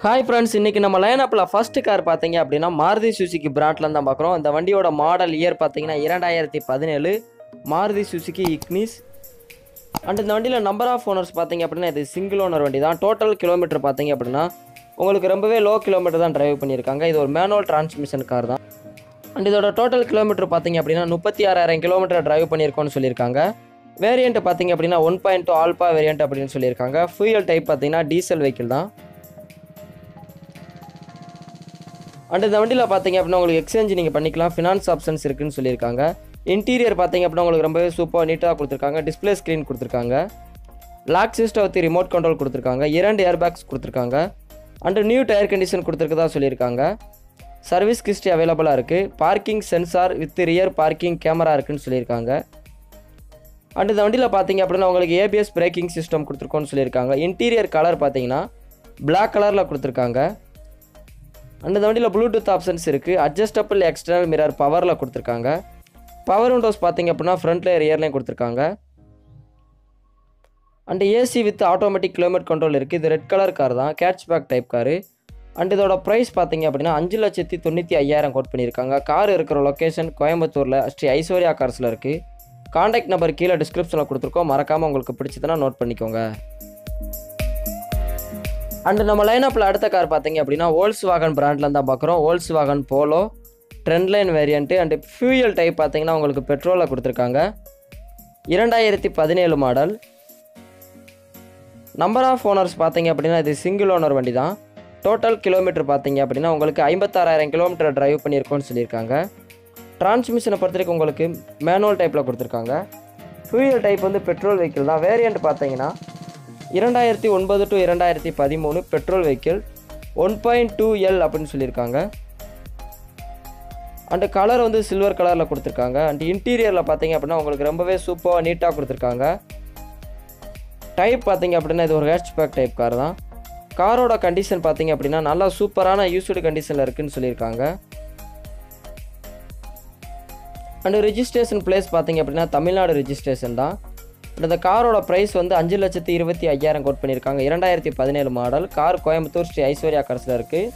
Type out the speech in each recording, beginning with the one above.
hi friends இன்றைக்கி நம்ம லைனப்பில் first car பார்த்தீங்க அப்படின்னா மாருதி சுசுகி பிராண்ட்ல தான் பார்க்குறோம் இந்த வண்டியோட மாடல் இயர் பார்த்தீங்கன்னா இரண்டாயிரத்தி பதினேழு மாருதி சுசுகி இக்னிஸ் அண்ட் இந்த வண்டியில் நம்பர் ஆஃப் ஓனர்ஸ் பார்த்தீங்க அப்படின்னா இது சிங்கிள் ஓனர் வண்டி தான் டோட்டல் கிலோமீட்டர் பார்த்தீங்க அப்படின்னா உங்களுக்கு ரொம்பவே லோ கிலோமீட்டர் தான் டிரைவ் பண்ணியிருக்காங்க இது ஒரு மேனுவல் டிரான்ஸ்மிஷன் கார் தான் அண்ட் இதோட டோட்டல் கிலோமீட்டர் பார்த்தீங்க அப்படின்னா முப்பத்தி ஆறாயிரம் கிலோமீட்டர் டிரைவ் பண்ணியிருக்கோம்னு சொல்லியிருக்காங்க வேரியண்ட் பார்த்தீங்க அப்படின்னா one point two alpha variant அப்படின்னு சொல்லியிருக்காங்க ஃபியூயல் டைப் பார்த்தீங்கன்னா டீசல் வெஹிக்கிள் தான் அண்ட் இந்த வண்டியில் பார்த்தீங்க அப்படின்னா உங்களுக்கு எக்ஸ்சேஞ்ச் நீங்கள் பண்ணிக்கலாம் ஃபினான்ஸ் ஆப்ஷன்ஸ் இருக்குன்னு சொல்லியிருக்காங்க இன்டீரியர் பார்த்தீங்க அப்படின்னா உங்களுக்கு ரொம்பவே சூப்பர் நீட்டாக கொடுத்துருக்காங்க டிஸ்ப்ளே ஸ்க்ரீன் கொடுத்துருக்காங்க lock system with remote control கொடுத்துருக்காங்க இரண்டு ஏர் பேக்ஸ் கொடுத்துருக்காங்க அண்ட் நியூ டயர் கண்டிஷன் கொடுத்துருக்கதா சொல்லியிருக்காங்க சர்வீஸ் கிஸ்ட்ரி அவைலபிளாக இருக்குது parking sensor with rear parking camera இருக்குன்னு சொல்லியிருக்காங்க அண்ட் இந்த வண்டியில் பார்த்தீங்க அப்படின்னா உங்களுக்கு ஏபிஎஸ் பிரேக்கிங் சிஸ்டம் கொடுத்துருக்கோன்னு சொல்லியிருக்காங்க இன்டீரியர் கலர் பார்த்தீங்கன்னா Black கலரில் கொடுத்துருக்காங்க அண்ட் இந்த வண்டியில் ப்ளூடூத் ஆப்ஷன்ஸ் இருக்குது அட்ஜஸ்டபிள் எக்ஸ்டர்னல் மிரர் பவரில் கொடுத்துருக்காங்க பவர் விண்டோஸ் பார்த்தீங்க அப்படின்னா ஃப்ரண்ட் லேயர் இயர்லையும் கொடுத்துருக்காங்க and AC with automatic kilometre control இருக்குது இது ரெட் கலர் கார் தான் hatchback type car and இதோட ப்ரைஸ் பார்த்தீங்க அப்படின்னா அஞ்சு லட்சத்தி தொண்ணூற்றி ஐயாயிரம் கோட் பண்ணியிருக்காங்க கார் இருக்கிற லொக்கேஷன் கோயம்புத்தூரில் ஸ்ரீ ஐஸ்வர்யா கார்ஸில் இருக்குது காண்டாக்ட் நம்பர் கீழே டிஸ்கிரிப்ஷனில் கொடுத்துருக்கோம் மறக்காமல் உங்களுக்கு பிடிச்சதுன்னா நோட் பண்ணிக்கோங்க அண்ட் நம்ம லைனப்பில் அடுத்த கார் பார்த்தீங்க அப்படின்னா ஓல்ஸ் வாகன் பிராண்டில் தான் பார்க்குறோம் Volkswagen Polo trend line variant and fuel type பார்த்தீங்கன்னா உங்களுக்கு பெட்ரோலில் கொடுத்துருக்காங்க இரண்டாயிரத்தி பதினேழு மாடல் நம்பர் ஆஃப் ஓனர்ஸ் பார்த்தீங்க அப்படின்னா இது சிங்கிள் ஓனர் வண்டி தான் டோட்டல் கிலோமீட்டர் பார்த்தீங்க அப்படின்னா உங்களுக்கு ஐம்பத்தாறாயிரம் கிலோமீட்டர் டிரைவ் பண்ணியிருக்கோன்னு சொல்லியிருக்காங்க டிரான்ஸ்மிஷனை பொறுத்த வரைக்கும் உங்களுக்கு மேனுவல் டைப்பில் கொடுத்துருக்காங்க ஃபியூயல் டைப் வந்து பெட்ரோல் வெஹிக்கிள் தான் வேரியண்ட் பார்த்தீங்கன்னா இரண்டாயிரத்தி ஒன்பது டு இரண்டாயிரத்தி பதிமூணு petrol vehicle one point two L அப்படின்னு சொல்லியிருக்காங்க அண்டு கலர் வந்து சில்வர் கலரில் கொடுத்துருக்காங்க அண்ட் இன்டீரியரில் பார்த்தீங்க அப்படின்னா உங்களுக்கு ரொம்பவே சூப்பராக நீட்டாக கொடுத்துருக்காங்க டைப் பார்த்தீங்க அப்படின்னா இது ஒரு ஹேட்ச்பேக் டைப் கார் தான் காரோட கண்டிஷன் பார்த்தீங்க அப்படின்னா நல்லா சூப்பரான யூஸ்டு கண்டிஷனில் இருக்குன்னு சொல்லியிருக்காங்க அண்டு ரிஜிஸ்ட்ரேஷன் பிளேஸ் பார்த்தீங்க அப்படின்னா தமிழ்நாடு ரிஜிஸ்ட்ரேஷன் தான் அண்ட் இந்த காரோட ப்ரைஸ் வந்து அஞ்சு லட்சத்தி இருபத்தி ஐயாயிரம் கோட் பண்ணியிருக்காங்க இரண்டாயிரத்தி பதினேழு மாடல் கார் கோயம்புத்தூர் ஸ்ரீ ஐஸ்வர்யா கார்ஸில் இருக்குது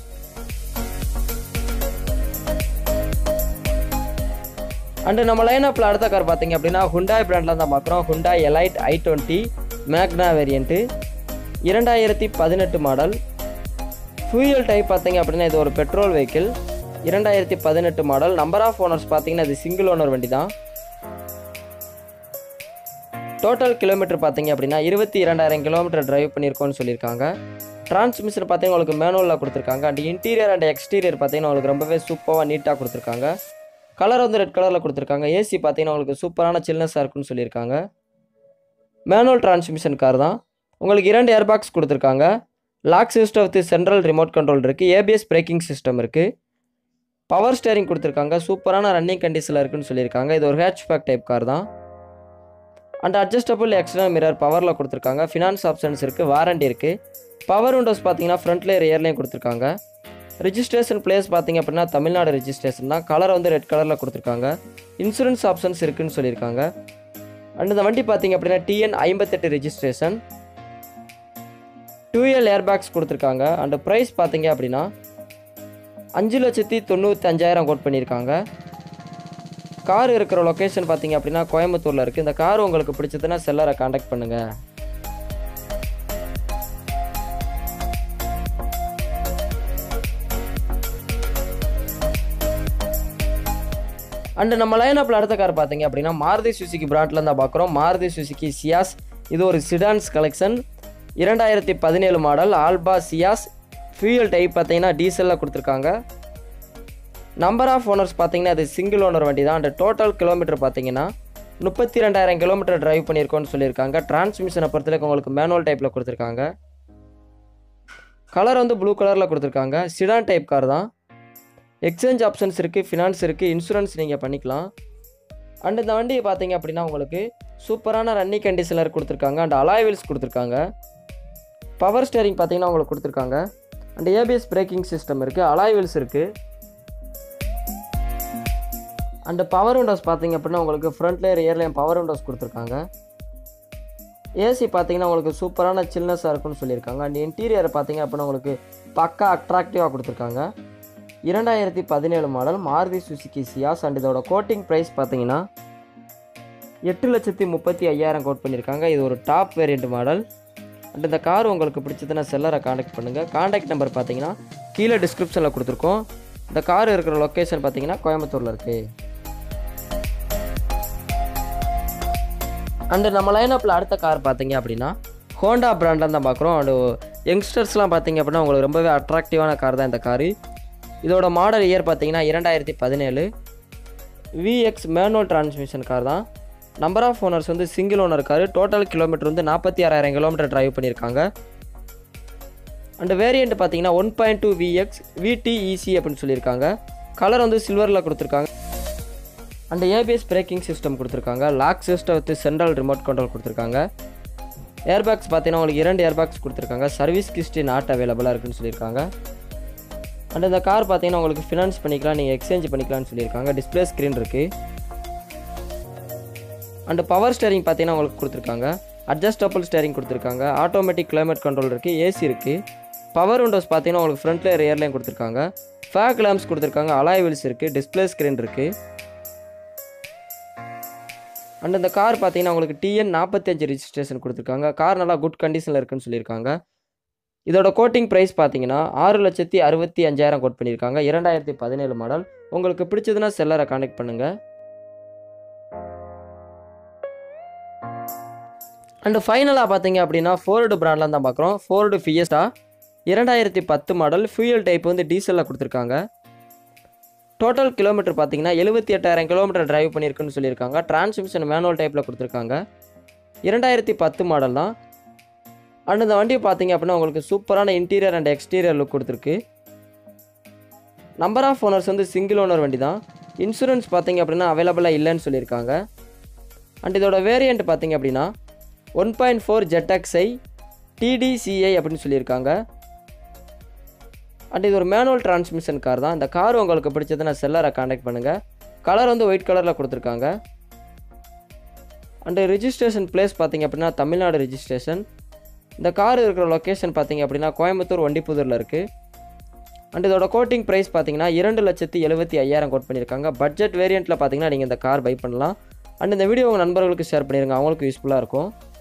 அண்டு நம்ம லைனப்பில் அடுத்த கார் பார்த்தீங்க அப்படின்னா ஹுண்டாய் பிராண்டில் தான் பார்க்குறோம் Hyundai Elite i twenty Magna variant இரண்டாயிரத்தி பதினெட்டு மாடல் ஃபியூயல் டைப் பார்த்தீங்க அப்படின்னா இது ஒரு பெட்ரோல் வெஹிக்கிள் இரண்டாயிரத்தி பதினெட்டு மாடல் நம்பர் ஆஃப் ஓனர்ஸ் பார்த்தீங்கன்னா இது சிங்கிள் ஓனர் வண்டி தான் டோட்டல் கிலோமீட்டர் பார்த்தீங்க அப்படின்னா இருபத்தி இரண்டாயிரம் கிலோமீட்டர் டிரைவ் பண்ணியிருக்கோன்னு சொல்லியிருக்காங்க டிரான்ஸ்மிஷன் பார்த்தீங்கன்னா உங்களுக்கு மேனுவலில் கொடுத்துருக்காங்க அண்ட் இன்டீரியர் அண்ட் எக்ஸ்டீரியர் பார்த்தீங்கன்னா உங்களுக்கு ரொம்பவே சூப்பராக நீட்டாக கொடுத்துருக்காங்க கலர் வந்து ரெட் கலரில் கொடுத்துருக்காங்க ஏசி பார்த்தீங்கன்னா உங்களுக்கு சூப்பரான சில்னஸாக இருக்குன்னு சொல்லியிருக்காங்க மேனுவல் டிரான்ஸ்மிஷன் கார் தான் உங்களுக்கு இரண்டு ஏர்பாக்ஸ் கொடுத்துருக்காங்க lock system with central remote control இருக்குது ஏபிஎஸ் பிரேக்கிங் சிஸ்டம் இருக்குது பவர் ஸ்டேரிங் கொடுத்துருக்காங்க சூப்பரான ரன்னிங் கண்டிஷனில் இருக்குன்னு சொல்லியிருக்காங்க இது ஒரு ஹேட்ச்பேக் டைப் கார் தான் அண்ட் அட்ஜஸ்டபிள் எக்ஸ்டர்னல் மிரர் பவரில் கொடுத்துருக்காங்க ஃபினான்ஸ் ஆப்ஷன்ஸ் இருக்குது வாரண்டி இருக்குது பவர் விண்டோஸ் பார்த்தீங்கன்னா ஃப்ரண்ட்லேயே ரியர்லேயும் கொடுத்துருக்காங்க ரிஜிஸ்ட்ரேஷன் பிளேஸ் பார்த்தீங்க அப்படின்னா தமிழ்நாடு ரிஜிஸ்ட்ரேஷன் தான் கலர் வந்து ரெட் கலரில் கொடுத்துருக்காங்க இன்சூரன்ஸ் ஆப்ஷன்ஸ் இருக்குன்னு சொல்லியிருக்காங்க அண்ட் இந்த வண்டி பார்த்தீங்க அப்படின்னா டிஎன் ஐம்பத்தெட்டு ரிஜிஸ்ட்ரேஷன் டூ இயர் ஏர்பேக்ஸ் கொடுத்துருக்காங்க அண்ட் ப்ரைஸ் பார்த்தீங்க அப்படின்னா அஞ்சு லட்சத்தி தொண்ணூற்றி அஞ்சாயிரம் கோட் பண்ணியிருக்காங்க கார் இருக்கிற லொக்கேஷன் பார்த்தீங்க அப்படின்னா கோயம்புத்தூரில் இருக்குது இந்த கார் உங்களுக்கு பிடிச்சதுன்னா செல்லரை காண்டாக்ட் பண்ணுங்கள் அண்டு நம்ம லைனப்பில் அடுத்த கார் பார்த்தீங்க அப்படின்னா மாருதி சுசுகி பிராண்டில் தான் பார்க்குறோம் மாருதி சுசுகி சியாஸ் இது ஒரு சிடான்ஸ் கலெக்ஷன் இரண்டாயிரத்தி பதினேழு model alpha Ciaz fuel type பார்த்தீங்கன்னா டீசலில் கொடுத்துருக்காங்க நம்பர் ஆஃப் ஓனர்ஸ் பார்த்தீங்கன்னா அது சிங்கிள் ஓனர் வண்டி தான் அண்ட் டோட்டல் கிலோமீட்டர் பார்த்தீங்கன்னா முப்பத்தி ரெண்டாயிரம் கிலோமீட்டர் டிரைவ் பண்ணியிருக்கோன்னு சொல்லியிருக்காங்க டிரான்ஸ்மிஷனை பொறுத்தவரைக்கும் உங்களுக்கு மேனுவல் டைப்பில் கொடுத்துருக்காங்க கலர் வந்து ப்ளூ கலரில் கொடுத்துருக்காங்க சிடான் டைப் கார் தான் எக்ஸ்சேஞ்ச் ஆப்ஷன்ஸ் இருக்குது ஃபினான்ஸ் இருக்குது இன்சூரன்ஸ் நீங்கள் பண்ணிக்கலாம் அண்ட் இந்த வண்டியை பார்த்தீங்க அப்படின்னா உங்களுக்கு சூப்பரான ரன்னிங் கண்டிஷனர் கொடுத்துருக்காங்க அண்ட் அலாய் வீல்ஸ் கொடுத்துருக்காங்க பவர் ஸ்டேரிங் பார்த்தீங்கன்னா உங்களுக்கு கொடுத்துருக்காங்க அண்ட் ஏபிஎஸ் பிரேக்கிங் சிஸ்டம் இருக்குது அலாய் வீல்ஸ் இருக்குது அண்ட் பவர் விண்டோஸ் பார்த்தீங்க அப்படின்னா உங்களுக்கு ஃப்ரண்ட்லேயே ரியர்லேயும் பவர் விண்டோஸ் கொடுத்துருக்காங்க ஏசி பார்த்தீங்கன்னா உங்களுக்கு சூப்பரான சில்னஸாக இருக்கும்னு சொல்லியிருக்காங்க அண்ட் இன்டீரியர் பார்த்தீங்க அப்படின்னா உங்களுக்கு பக்கா அட்ராக்டிவாக கொடுத்துருக்காங்க இரண்டாயிரத்தி பதினேழு model Maruti Suzuki Ciaz and இதோட கோட்டிங் ப்ரைஸ் பார்த்தீங்கன்னா எட்டு லட்சத்தி முப்பத்தி ஐயாயிரம் கோட் பண்ணியிருக்காங்க இது ஒரு டாப் வேரியண்ட் மாடல் அண்ட் இந்த கார் உங்களுக்கு பிடிச்சதுன்னா செல்லரை காண்டாக்ட் பண்ணுங்கள் காண்டாக்ட் நம்பர் பார்த்தீங்கன்னா கீழே டிஸ்கிரிப்ஷனில் கொடுத்துருக்கோம் இந்த கார் இருக்கிற லொக்கேஷன் பார்த்தீங்கன்னா கோயம்புத்தூரில் இருக்குது அண்டு நம்ம லைனப்பில் அடுத்த கார் பார்த்தீங்க அப்படின்னா ஹோண்டா பிராண்டில் தான் பார்க்குறோம் அண்டு யங்ஸ்டர்ஸ்லாம் பார்த்தீங்க அப்படின்னா உங்களுக்கு ரொம்பவே அட்ராக்டிவான கார் தான் இந்த காரு இதோட மாடல் இயர் பார்த்தீங்கன்னா இரண்டாயிரத்தி பதினேழு விஎக்ஸ் மேனுவல் டிரான்ஸ்மிஷன் கார் தான் நம்பர் ஆஃப் ஓனர்ஸ் வந்து single owner car total kilometre வந்து நாற்பத்தி ஆறாயிரம் கிலோமீட்டர் டிரைவ் பண்ணியிருக்காங்க அண்டு வேரியண்ட் பார்த்தீங்கன்னா one point two VX VTEC அப்படின்னு சொல்லியிருக்காங்க கலர் வந்து சில்வரில் கொடுத்துருக்காங்க அண்ட் ஏபிஎஸ் பிரேக்கிங் சிஸ்டம் கொடுத்துருக்காங்க lock system with central remote control கொடுத்துருக்காங்க ஏர்பேக்ஸ் பார்த்தீங்கன்னா உங்களுக்கு இரண்டு ஏர்பேக்ஸ் கொடுத்துருக்காங்க சர்வீஸ் கிஸ்டி நாட் அவைலபிளாக இருக்குன்னு சொல்லியிருக்காங்க அண்ட் இந்த கார் பார்த்தீங்கன்னா உங்களுக்கு ஃபினான்ஸ் பண்ணிக்கலாம் நீங்கள் எக்ஸ்சேஞ்ச் பண்ணிக்கலாம்னு சொல்லியிருக்காங்க டிஸ்பிளே ஸ்க்ரீன் இருக்குது அண்ட் பவர் ஸ்டேரிங் பார்த்தீங்கன்னா உங்களுக்கு கொடுத்துருக்காங்க அட்ஜஸ்டபிள் ஸ்டேரிங் கொடுத்துருக்காங்க ஆட்டோமேட்டிக் கிளைமேட் கண்ட்ரோல் இருக்குது ஏசி இருக்குது பவர் விண்டோஸ் பார்த்தீங்கன்னா உங்களுக்கு ஃப்ரண்ட்ல ரியர்லையும் கொடுத்துருக்காங்க ஃபேக் லேம்ப்ஸ் கொடுத்துருக்காங்க அலாய் வீல்ஸ் இருக்குது டிஸ்பிளே ஸ்க்ரீன் இருக்குது அண்ட் இந்த கார் பார்த்தீங்கன்னா உங்களுக்கு டிஎன் நாற்பத்தஞ்சு ரிஜிஸ்ட்ரேஷன் கொடுத்துருக்காங்க கார் நல்லா குட் கண்டிஷனில் இருக்குன்னு சொல்லியிருக்காங்க இதோட கோட்டிங் ப்ரைஸ் பார்த்தீங்கன்னா ஆறு லட்சத்தி அறுபத்தி அஞ்சாயிரம் கோட் பண்ணியிருக்காங்க இரண்டாயிரத்தி பதினேழு மாடல் உங்களுக்கு பிடிச்சதுன்னா செல்லரை கான்டெக்ட் பண்ணுங்கள் அண்டு ஃபைனலாக பார்த்தீங்க அப்படின்னா ஃபோர்டு பிராண்டில் தான் பார்க்குறோம் ஃபோர்டு ஃபியஸ்டா இரண்டாயிரத்தி பத்து மாடல் ஃபியூயல் டைப் வந்து டீசலில் கொடுத்துருக்காங்க டோட்டல் கிலோமீட்டர் பார்த்தீங்கன்னா எழுபத்தி எட்டாயிரம் கிலோமீட்டர் டிரைவ் பண்ணியிருக்குன்னு சொல்லியிருக்காங்க டிரான்ஸ்மிஷன் மேனுவல் டைப்பில் கொடுத்துருக்காங்க இரண்டாயிரத்தி பத்து மாடல் தான் அண்ட் இந்த வண்டியை பார்த்தீங்க அப்படின்னா உங்களுக்கு சூப்பரான இன்டீரியர் அண்ட் எக்ஸ்டீரியர் லுக் கொடுத்துருக்கு நம்பர் ஆஃப் ஓனர்ஸ் வந்து சிங்கிள் ஓனர் வண்டி தான் இன்சூரன்ஸ் பார்த்தீங்க அப்படின்னா அவைலபிளாக இல்லைன்னு சொல்லியிருக்காங்க அண்ட் இதோட வேரியண்ட் பார்த்தீங்க அப்படின்னா one point four ZXI TDCI அப்படின்னு சொல்லியிருக்காங்க அண்ட் இது ஒரு மேனுவல் டிரான்ஸ்மிஷன் கார் தான் இந்த கார் உங்களுக்கு பிடிச்சதுன்னா செல்லரை காண்டாக்ட் பண்ணுங்கள் கலர் வந்து ஒயிட் கலரில் கொடுத்துருக்காங்க அண்டு ரிஜிஸ்ட்ரேஷன் பிளேஸ் பார்த்தீங்க அப்படின்னா தமிழ்நாடு ரிஜிஸ்ட்ரேஷன் இந்த கார் இருக்கிற லொக்கேஷன் பார்த்தீங்க அப்படின்னா கோயம்புத்தூர் வண்டிப்புதூரில் இருக்குது அண்ட் இதோட கோட்டிங் ப்ரைஸ் பார்த்தீங்கன்னா இரண்டு லட்சத்தி எழுபத்தி ஐயாயிரம் கோட் பண்ணியிருக்காங்க பட்ஜெட் வேரியண்ட்டில் பார்த்தீங்கன்னா நீங்கள் இந்த கார் பை பண்ணலாம் அண்ட் இந்த வீடியோ உங்கள் நண்பர்களுக்கு ஷேர் பண்ணிடுங்க அவங்களுக்கு யூஸ்ஃபுல்லாக இருக்கும்